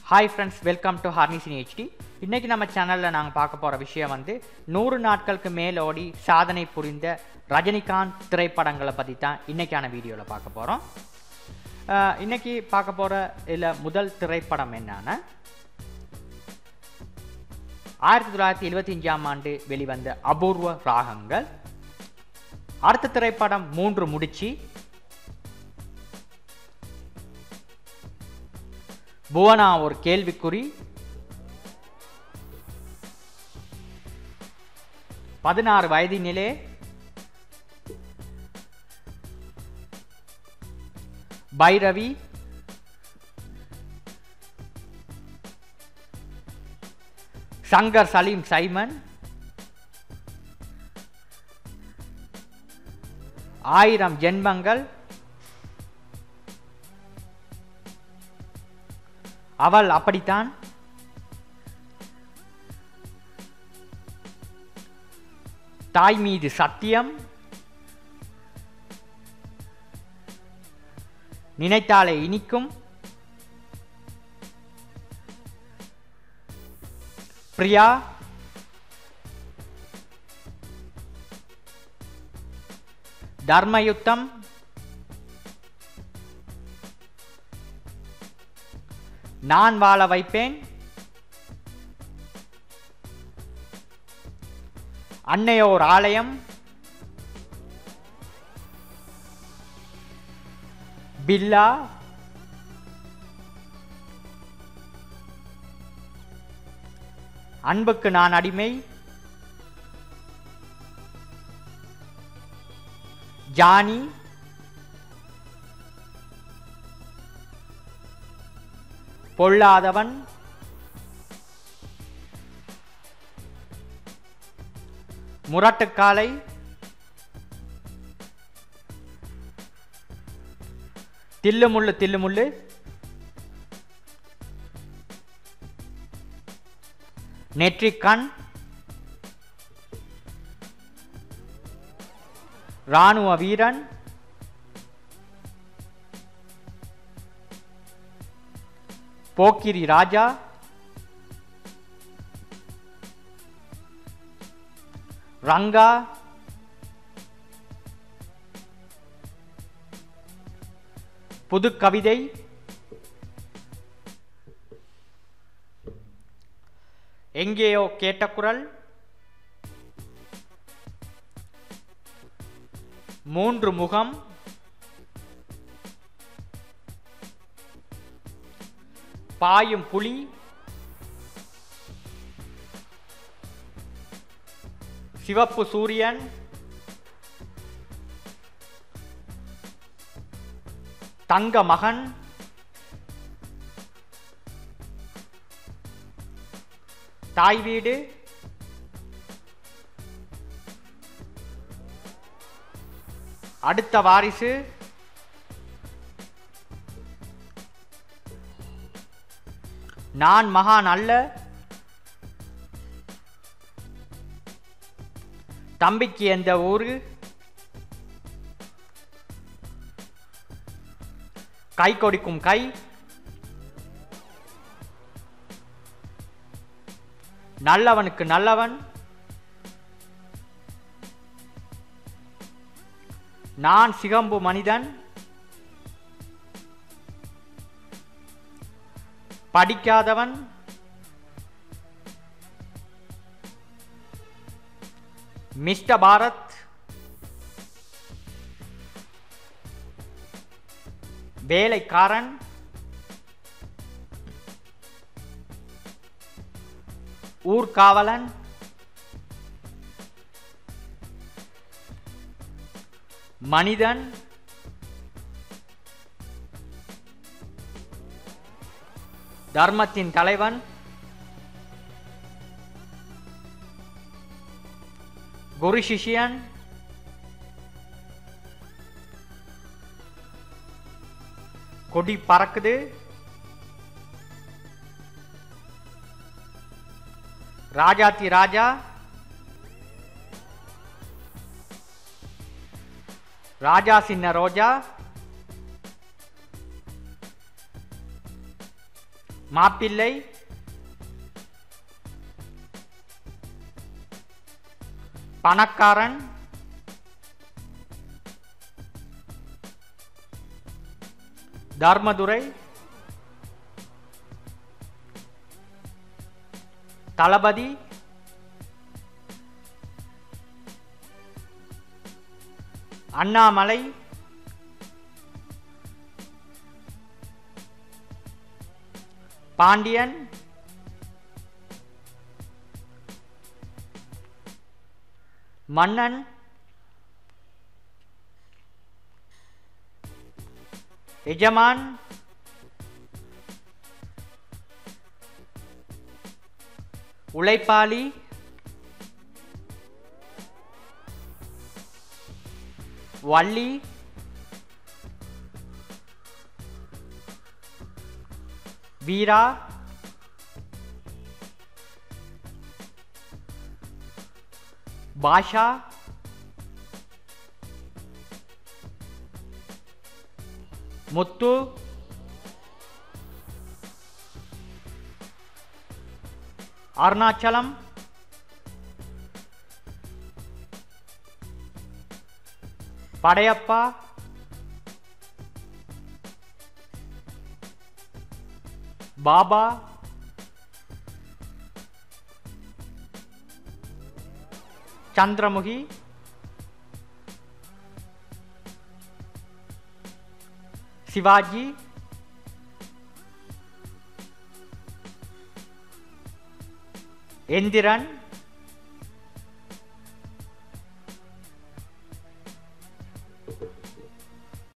hi friends welcome to ஹார்னிசினி HD இன்றைக்கி நம்ம சேனலில் நாங்கள் பார்க்க போகிற விஷயம் வந்து நூறு நாட்களுக்கு மேலோடி சாதனை புரிந்த ரஜினிகாந்த் திரைப்படங்களை பற்றி தான் இன்றைக்கான வீடியோவில் பார்க்க போகிறோம் இன்றைக்கி பார்க்க போகிற இதில் முதல் திரைப்படம் என்னன்னா ஆயிரத்தி தொள்ளாயிரத்தி எழுபத்தஞ்சாம் ஆண்டு வெளிவந்த அபூர்வ ராகங்கள் அடுத்த திரைப்படம் மூன்று முடிச்சு புவனா ஒரு கேள்விக்குறி பதினாறு வயதினிலே பைரவி சங்கர் சலீம் சைமன் ஆயிரம் ஜென்மங்கள் அவள் அப்படித்தான் தாய் மீது சத்தியம் நினைத்தாலே இனிக்கும் பிரியா தர்மயுத்தம் நான் வாழ வைப்பேன் அன்னையோர் ஆலயம் பில்லா அன்புக்கு நான் அடிமை ஜானி பொல்லாதவன் முரட்டுக்காலை தில்லுமுள்ளு தில்லுமுள்ளு நெற்றிக்கண் இராணுவ வீரன் போக்கிரி ராஜா ரங்கா புது கவிதை எங்கேயோ கேட்ட குரல் மூன்று முகம் பாயும் புலி சிவப்பு சூரியன் தங்க மகன் தாய் வீடு அடுத்த வாரிசு நான் மகான் அல்ல தம்பிக்கு எந்த ஊரு கை கொடுக்கும் கை நல்லவனுக்கு நல்லவன் நான் சிகம்பு மனிதன் படிக்காதவன் மிஸ்டர் பாரத் வேலைக்காரன் ஊர்காவலன் மனிதன் தர்மத்தின் தலைவன் குரு சிஷியன் கொடி பறக்குது ராஜாத்தி ராஜா ராஜா சின்ன ரோஜா மாப்பிள்ளை பணக்காரன் தர்மதுரை தளபதி அண்ணாமலை பாண்டியன் மன்னன் எஜமான் உழைப்பாளி வள்ளி வீரா பாஷா முத்து அருணாச்சலம் படையப்பா பாபா சந்திரமுகி சிவாஜி எந்திரன்